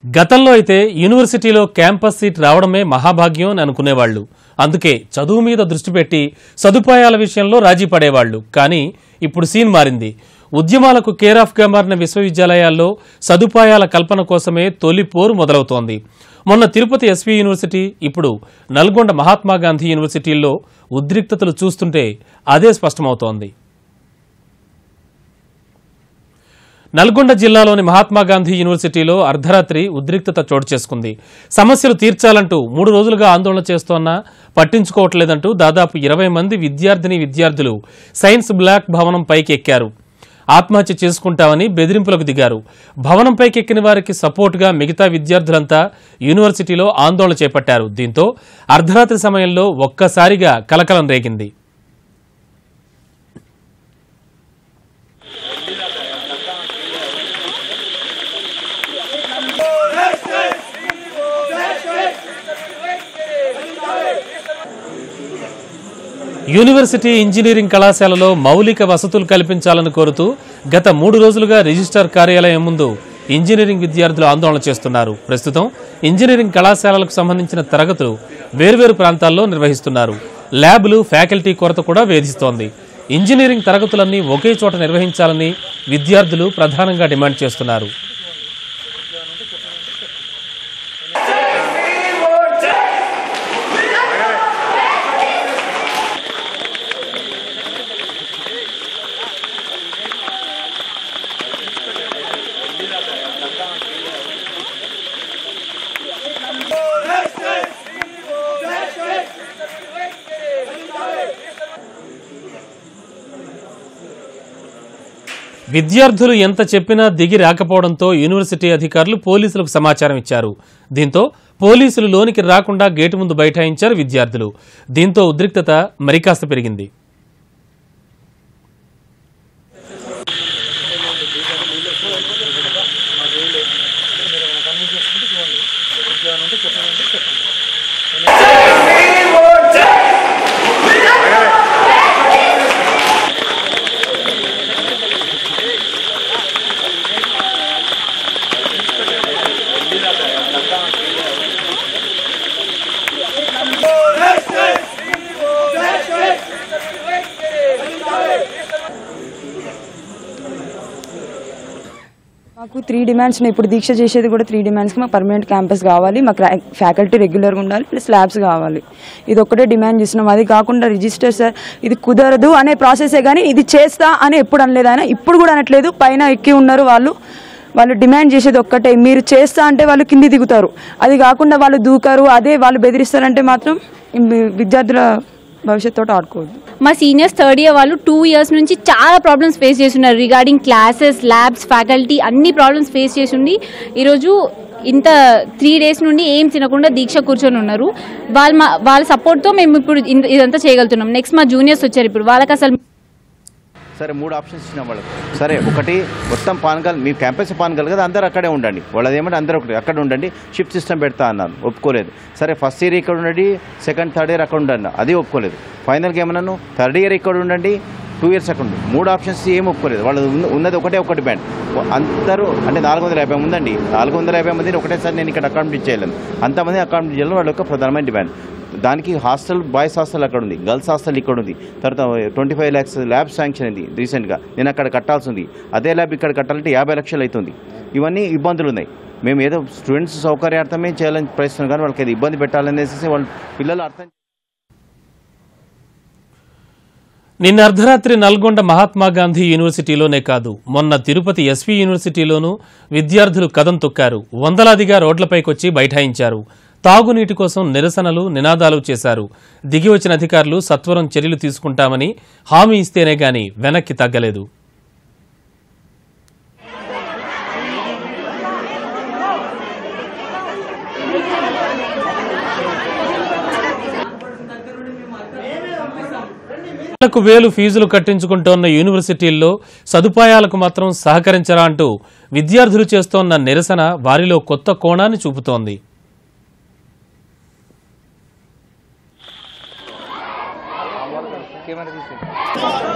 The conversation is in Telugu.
గతంలో అయితే యూనివర్సిటీలో క్యాంపస్ సీట్ రావడమే మహాభాగ్యం అని అనుకునేవాళ్లు అందుకే చదువు మీద దృష్టి పెట్టి సదుపాయాల విషయంలో రాజీ పడేవాళ్లు కానీ ఇప్పుడు సీన్ మారింది ఉద్యమాలకు కేర్ ఆఫ్ గా మారిన విశ్వవిద్యాలయాల్లో సదుపాయాల కల్పన కోసమే తొలి పోరు మొదలవుతోంది మొన్న తిరుపతి ఎస్వి యూనివర్సిటీ ఇప్పుడు నల్గొండ మహాత్మా గాంధీ యూనివర్సిటీల్లో ఉద్రిక్తతలు చూస్తుంటే అదే స్పష్టమవుతోంది నల్గొండ జిల్లాలోని మహాత్మా గాంధీ యూనివర్సిటీలో అర్ధరాత్రి ఉద్రిక్తత చోటు చేసుకుంది సమస్యలు తీర్చాలంటూ మూడు రోజులుగా ఆందోళన చేస్తోన్నా పట్టించుకోవట్లేదంటూ దాదాపు ఇరవై మంది విద్యార్థిని విద్యార్థులు సైన్స్ బ్లాక్ భవనం పైకి ఎక్కారు ఆత్మహత్య చేసుకుంటామని బెదిరింపులకు దిగారు భవనంపైకి ఎక్కిన వారికి సపోర్టుగా మిగతా విద్యార్థులంతా యూనివర్సిటీలో ఆందోళన చేపట్టారు దీంతో అర్ధరాత్రి సమయంలో ఒక్కసారిగా కలకలం రేగింది యూనివర్సిటీ ఇంజనీరింగ్ కళాశాలలో మౌలిక వసతులు కల్పించాలని కోరుతూ గత మూడు రోజులుగా రిజిస్ట్రార్ కార్యాలయం ముందు ఇంజనీరింగ్ విద్యార్థులు ఆందోళన చేస్తున్నారు ప్రస్తుతం ఇంజనీరింగ్ కళాశాలలకు సంబంధించిన తరగతులు వేర్వేరు ప్రాంతాల్లో నిర్వహిస్తున్నారు ల్యాబ్లు ఫ్యాకల్టీ కొరత కూడా వేధిస్తోంది ఇంజనీరింగ్ తరగతులన్నీ ఒకే చోట నిర్వహించాలని విద్యార్థులు ప్రధానంగా డిమాండ్ చేస్తున్నారు విద్యార్థులు ఎంత చెప్పినా దిగి రాకపోవడంతో యూనివర్సిటీ అధికారులు పోలీసులకు సమాచారం ఇచ్చారు దీంతో పోలీసులు లోనికి రాకుండా గేటు ముందు బైఠాయించారు విద్యార్థులు దీంతో ఉద్రిక్తత మరికాస్త పెరిగింది మాకు త్రీ డిమాండ్స్ ఉన్నాయి ఇప్పుడు దీక్ష చేసేది కూడా త్రీ డిమాండ్స్కి మాకు పర్మనెంట్ క్యాంపస్ కావాలి మాకు ఫ్యాకల్టీ రెగ్యులర్గా ఉండాలి ప్లస్ ల్యాబ్స్ కావాలి ఇది ఒక్కటే డిమాండ్ చేస్తున్నాం అది కాకుండా రిజిస్టర్ సార్ ఇది కుదరదు అనే ప్రాసెసే కానీ ఇది చేస్తా అని ఎప్పుడు అనలేదు ఆయన ఇప్పుడు కూడా అనట్లేదు పైన ఎక్కి ఉన్నారు వాళ్ళు వాళ్ళు డిమాండ్ చేసేది ఒక్కటే మీరు చేస్తా అంటే వాళ్ళు కింది దిగుతారు అది కాకుండా వాళ్ళు దూకారు అదే వాళ్ళు బెదిరిస్తారంటే మాత్రం ఈ విద్యార్థుల భవిష్యత్తు ఆడుకోవద్దు మా సీనియర్స్ థర్డ్ ఇయర్ వాళ్ళు టూ ఇయర్స్ నుంచి చాలా ప్రాబ్లమ్స్ ఫేస్ చేస్తున్నారు రిగార్డింగ్ క్లాసెస్ ల్యాబ్స్ ఫ్యాకల్టీ అన్ని ప్రాబ్లమ్స్ ఫేస్ చేసిండి ఈరోజు ఇంత త్రీ డేస్ నుండి ఏం తినకుండా దీక్ష కూర్చొని ఉన్నారు వాళ్ళ మా వాళ్ళ సపోర్ట్తో మేము ఇప్పుడు ఇన్- ఇదంతా చేయగలుగుతున్నాం నెక్స్ట్ మా జూనియర్స్ వచ్చారు ఇప్పుడు వాళ్ళకి అసలు సరే మూడు ఆప్షన్స్ ఇచ్చిన వాళ్ళకి సరే ఒకటి మొత్తం పానకాలు మీ క్యాంపస్ పానకాలు కదా అందరు అక్కడే ఉండండి వాళ్ళది ఏమంటే అందరూ ఒకటి అక్కడ ఉండండి షిఫ్ట్ సిస్టమ్ పెడతా అన్నాను ఒప్పుకోలేదు సరే ఫస్ట్ ఇయర్ ఇక్కడ ఉండండి సెకండ్ థర్డ్ ఇయర్ అక్కడ ఉండండి అది ఒప్పుకోలేదు ఫైనల్గా ఏమన్నాను థర్డ్ ఇయర్ ఇక్కడ ఉండండి టూ ఇయర్స్ అక్కడ ఉండండి మూడు ఆప్షన్స్ ఏం ఒప్పుకోలేదు వాళ్ళు ఉన్న- ఉన్నది ఒకటే ఒకటి బ్యాండ్ అందరూ అంటే నాలుగు వందల యాభై మంది అండి నాలుగు వందల యాభై మందిని ఒకటేసారి నేను ఇక్కడ అకామిడేట్ చేయలేను అంతమంది అకామిడేట్ చేయాలని వాళ్ళ యొక్క ప్రధానమైన డిమాండ్ దానికి హాస్టల్ బాయ్స్ హాస్టల్ అక్కడ ఉంది గర్ల్స్ హాస్టల్ ఇక్కడ ఉంది తర్వాత twenty five lakhs lab sanction అయింది రీసెంట్గా నేను అక్కడ కట్టాల్సి ఉంది అదే ల్యాబ్ ఇక్కడ కట్టాలంటే యాభై లక్షలు అవుతుంది ఇవన్నీ ఇబ్బందులు ఉన్నాయి మేము ఏదో స్టూడెంట్స్ సౌకర్యార్థమే చేయాలని ప్రయత్నం కానీ వాళ్ళకి ఏదో ఇబ్బంది పెట్టాలనేసి వాళ్ళ పిల్లలు అర్థం నిన్న అర్ధరాత్రి నల్గొండ మహాత్మా గాంధీ యూనివర్సిటీలోనే కాదు మొన్న తిరుపతి ఎస్వి యూనివర్సిటీలోనూ విద్యార్థులు కదం తొక్కారు వందలాదిగా రోడ్లపైకొచ్చి బైఠాయించారు తాగునీటి కోసం నిరసనలు నినాదాలు చేశారు దిగి వచ్చిన అధికారులు సత్వరం చర్యలు తీసుకుంటామని హామీ ఇస్తేనే గాని వెనక్కి తగ్గలేదు వేలకు వేలు ఫీజులు కట్టించుకుంటోన్న యూనివర్సిటీల్లో సదుపాయాలకు మాత్రం సహకరించరా అంటూ విద్యార్థులు చేస్తోన్న నిరసన వారిలో కొత్త కోణాన్ని చూపుతోంది కెమెరా తీసి